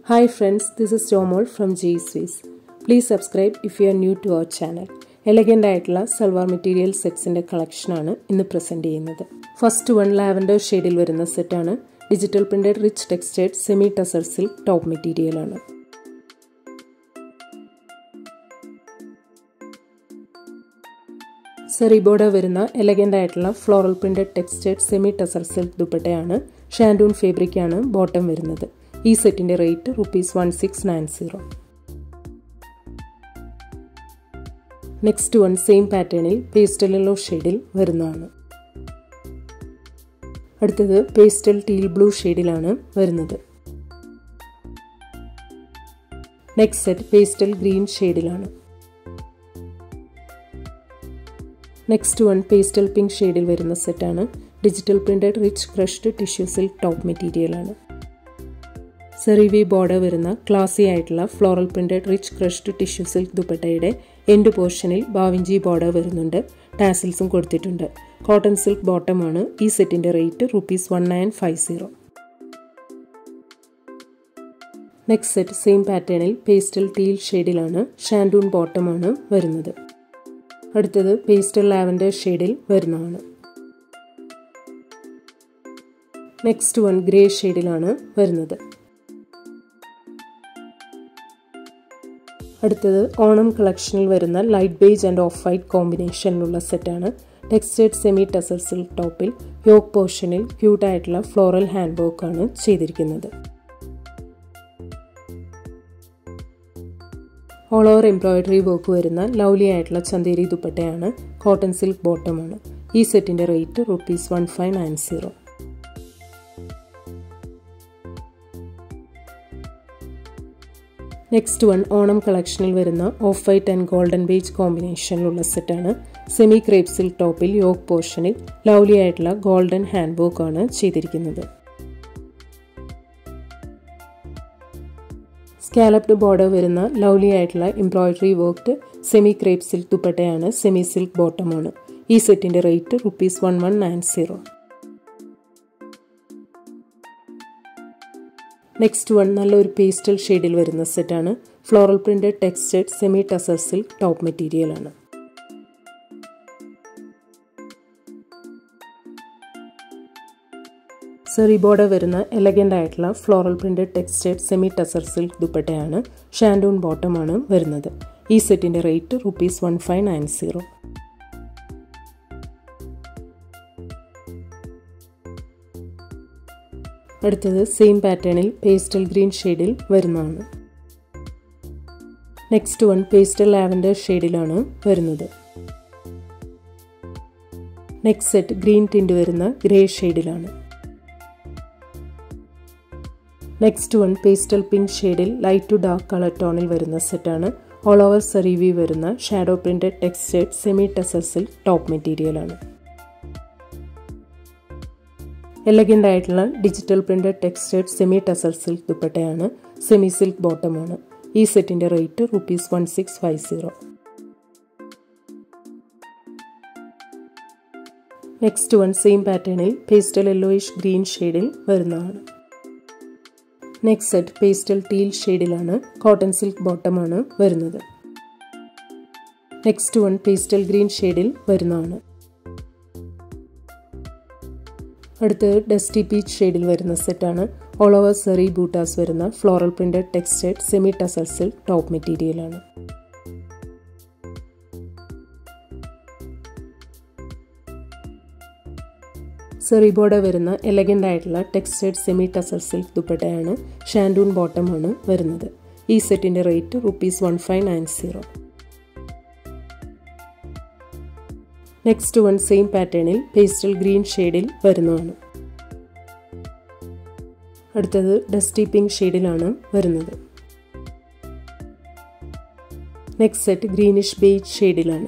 Hi friends, this is Jomol from G Swiss. Please subscribe if you are new to our channel. Elegant ആയിട്ടുള്ള salwar material സെറ്റ്സിൻ്റെ കളക്ഷനാണ് ഇന്ന് present ചെയ്യുന്നത് first one lavender ഷെയ്ഡിൽ വരുന്ന സെറ്റാണ് digital printed rich textured semi tussar silk top മെറ്റീരിയലാണ് zari border വരുന്ന elegant ആയിട്ടുള്ള floral printed textured semi tussar silk ദുപ്പട്ടയാണ് ഷാൻഡൂൺ ഫേബ്രിക്കാണ് ബോട്ടം വരുന്നത് ഈ സെറ്റിൻ്റെ rate rupees one six nine zero next one same പാറ്റേണിൽ പേസ്റ്റൽ യെല്ലോ ഷെയ്ഡിൽ വരുന്നതാണ് അടുത്തത് പേസ്റ്റൽ ടീൽ ബ്ലൂ ഷെയ്ഡിലാണ് വരുന്നത് നെക്സ്റ്റ് സെറ്റ് പേസ്റ്റൽ ഗ്രീൻ ഷെയ്ഡിലാണ് നെക്സ്റ്റ് വൺ പേസ്റ്റൽ പിങ്ക് ഷെയ്ഡിൽ വരുന്ന സെറ്റാണ് digital printed rich crushed tissue silk top മെറ്റീരിയലാണ് സെറിവി ബോർഡർ വരുന്ന ക്ലാസി ആയിട്ടുള്ള floral printed rich crushed tissue silk ദുപ്പട്ടയുടെ എൻഡ് പോർഷനിൽ ബാവിഞ്ചി ബോർഡർ വരുന്നുണ്ട് ടാസിൽസും കൊടുത്തിട്ടുണ്ട് കോട്ടൺ സിൽക്ക് ബോട്ടമാണ് ഈ സെറ്റിന്റെ rate rupees one nine five zero next set same പാറ്റേണിൽ പേസ്റ്റൽ ടീൽ ഷെയ്ഡിലാണ് ഷാൻഡൂൺ ബോട്ടമാണ് വരുന്നത് അടുത്തത് പേസ്റ്റൽ ലാവൻഡർ ഷെയ്ഡിൽ വരുന്നതാണ് നെക്സ്റ്റ് വൺ ഗ്രേ ഷെയ്ഡിലാണ് വരുന്നത് അടുത്തത് ഓണം കളക്ഷനിൽ വരുന്ന light beige and off white കോമ്പിനേഷനിലുള്ള സെറ്റാണ് ടെക്സ്റ്റൈഡ് സെമി ടസർ സിൽക്ക് ടോപ്പിൽ യോക്ക് പോർഷനിൽ ക്യൂട്ടായിട്ടുള്ള ഫ്ലോറൽ ഹാൻഡ് വർക്കാണ് ചെയ്തിരിക്കുന്നത് ഓൾ ഓവർ എംബ്രോയിഡറി വർക്ക് വരുന്ന ലവ്ലി ആയിട്ടുള്ള ചന്തേരി ദുപ്പട്ടയാണ് കോട്ടൺ സിൽക്ക് ബോട്ടമാണ് ഈ സെറ്റിന്റെ rate rupees one five nine zero next one Onam കളക്ഷനിൽ വരുന്ന off white and golden beige കോമ്പിനേഷനിലുള്ള സെറ്റാണ് സെമി ക്രേപ്പ് സിൽക്ക് ടോപ്പിൽ യോക്ക് പോർഷനിൽ ലവ്ലി ആയിട്ടുള്ള ഗോൾഡൻ ഹാൻഡ് വർക്ക് ആണ് ചെയ്തിരിക്കുന്നത് സ്കാലപ്ഡ് ബോർഡർ വരുന്ന ലവ്ലി ആയിട്ടുള്ള embroidery worked semi crepe silk ദുപ്പട്ടയാണ് സെമി സിൽക്ക് ബോട്ടമാണ് ഈ സെറ്റിന്റെ rate rupees one one nine zero next one നല്ലൊരു പേസ്റ്റൽ ഷെയ്ഡിൽ വരുന്ന സെറ്റാണ് floral printed textured semi tussar silk top മെറ്റീരിയലാണ് സെറി ബോർഡർ വരുന്ന എലഗൻ്റ് ആയിട്ടുള്ള floral printed textured semi tussar silk ദുപ്പട്ടയാണ് ഷാൻഡൂൺ ബോട്ടമാണ് വരുന്നത് ഈ സെറ്റിന്റെ rate rupees one five nine zero അടുത്തത് സെയിം പാറ്റേണിൽ പേസ്റ്റൽ ഗ്രീൻ ഷെയ്ഡിൽ വരുന്നതാണ് നെക്സ്റ്റ് വൺ പേസ്റ്റൽ ലാവൻഡർ ഷെയ്ഡിലാണ് വരുന്നത് നെക്സ്റ്റ് സെറ്റ് ഗ്രീൻ ടിൻഡ് വരുന്ന ഗ്രേ ഷെയ്ഡിലാണ് നെക്സ്റ്റ് വൺ പേസ്റ്റൽ പിങ്ക് ഷെയ്ഡിൽ ലൈറ്റ് ടു ഡാർക്ക് കളർ ടോണിൽ വരുന്ന സെറ്റാണ് ഓൾ ഓവർ സെറിവി വരുന്ന shadow printed textured semi tussar silk top മെറ്റീരിയലാണ് എലഗൻ്റ് ആയിട്ടുള്ള digital printed textured semi tussar silk ദുപ്പട്ടയാണ് സെമി സിൽക്ക് ബോട്ടമാണ് ഈ സെറ്റിന്റെ rate rupees one six five zero next one same പാറ്റേണിൽ പേസ്റ്റൽ യെല്ലോയിഷ് ഗ്രീൻ ഷെയ്ഡിൽ വരുന്നതാണ് നെക്സ്റ്റ് സെറ്റ് പേസ്റ്റൽ ടീൽ ഷെയ്ഡിലാണ് കോട്ടൺ സിൽക്ക് ബോട്ടമാണ് വരുന്നത് നെക്സ്റ്റ് വൺ പേസ്റ്റൽ ഗ്രീൻ ഷെയ്ഡിൽ വരുന്നതാണ് അടുത്ത് ഡസ്റ്റി പീച്ച് ഷെയ്ഡിൽ വരുന്ന സെറ്റാണ് ഓൾ ഓവർ സെറി ബൂട്ടാസ് വരുന്ന floral printed textured semi tussar silk top മെറ്റീരിയലാണ് സെറി ബോർഡർ വരുന്ന എലഗൻ്റ് ആയിട്ടുള്ള ടെക്സ്റ്റൈഡ് സെമി ടസർ സിൽക്ക് ദുപ്പട്ടയാണ് ഷാൻഡൂൺ ബോട്ടമാണ് വരുന്നത് ഈ സെറ്റിന്റെ rate rupees one five nine zero next one same പാറ്റേണിൽ പേസ്റ്റൽ ഗ്രീൻ ഷെയ്ഡിൽ വരുന്നതാണ് അടുത്തത് ഡസ്റ്റി പിങ്ക് ഷെയ്ഡിലാണ് വരുന്നത് നെക്സ്റ്റ് സെറ്റ് ഗ്രീനിഷ് ബേജ് ഷെയ്ഡിലാണ്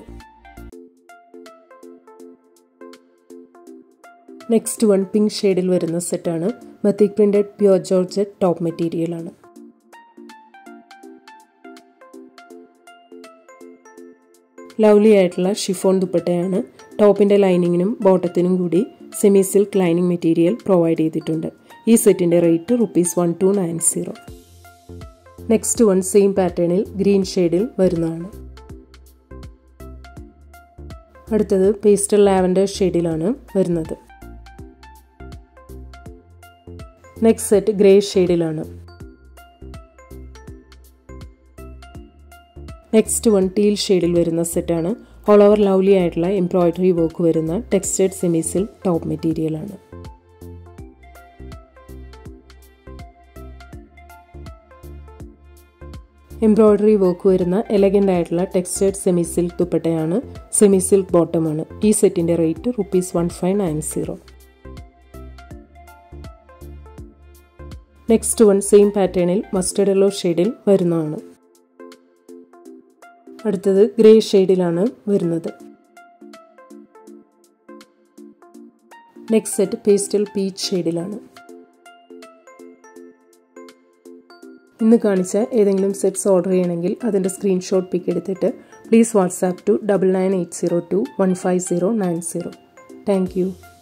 നെക്സ്റ്റ് വൺ പിങ്ക് ഷെയ്ഡിൽ വരുന്ന സെറ്റാണ് batik printed pure georgette top മെറ്റീരിയലാണ് ലവ്ലി ആയിട്ടുള്ള ഷിഫോൺ ദുപ്പട്ടയാണ് ടോപ്പിൻ്റെ ലൈനിങ്ങിനും ബോട്ടത്തിനും കൂടി സെമി സിൽക്ക് ലൈനിങ് മെറ്റീരിയൽ പ്രൊവൈഡ് ചെയ്തിട്ടുണ്ട് ഈ സെറ്റിൻ്റെ rate rupees one two nine zero next one same പാറ്റേണിൽ ഗ്രീൻ ഷെയ്ഡിൽ വരുന്നതാണ് അടുത്തത് പേസ്റ്റൽ ലാവൻഡർ ഷെയ്ഡിലാണ് വരുന്നത് നെക്സ്റ്റ് സെറ്റ് ഗ്രേ ഷെയ്ഡിലാണ് നെക്സ്റ്റ് വൺ ടീൽ ഷെയ്ഡിൽ വരുന്ന സെറ്റാണ് ഓൾ ഓവർ ലവ്ലി ആയിട്ടുള്ള എംബ്രോയിഡറി വർക്ക് വരുന്ന ടെക്സ്റ്റൈഡ് സെമീസിൽ ടോപ്പ് മെറ്റീരിയലാണ് എംബ്രോയിഡറി വർക്ക് വരുന്ന എലഗൻ്റ് ആയിട്ടുള്ള ടെക്സ്റ്റൈഡ് സെമി സിൽക്ക് ദുപ്പട്ടയാണ് സെമി സിൽക്ക് ബോട്ടമാണ് ഈ സെറ്റിൻ്റെ rate rupees one five nine zero next one same പാറ്റേണിൽ മസ്റ്റർഡ് യെല്ലോ ഷെയ്ഡിൽ വരുന്നതാണ് അടുത്തത് ഗ്രേ ഷെയ്ഡിലാണ് വരുന്നത് നെക്സ്റ്റ് സെറ്റ് പേസ്റ്റൽ പീച്ച് ഷെയ്ഡിലാണ് ഇന്ന് കാണിച്ച ഏതെങ്കിലും സെറ്റ്സ് ഓർഡർ ചെയ്യണമെങ്കിൽ അതിൻ്റെ സ്ക്രീൻഷോട്ട് പിക്ക് എടുത്തിട്ട് please WhatsApp to double nine eight zero two one five zero nine zero thank U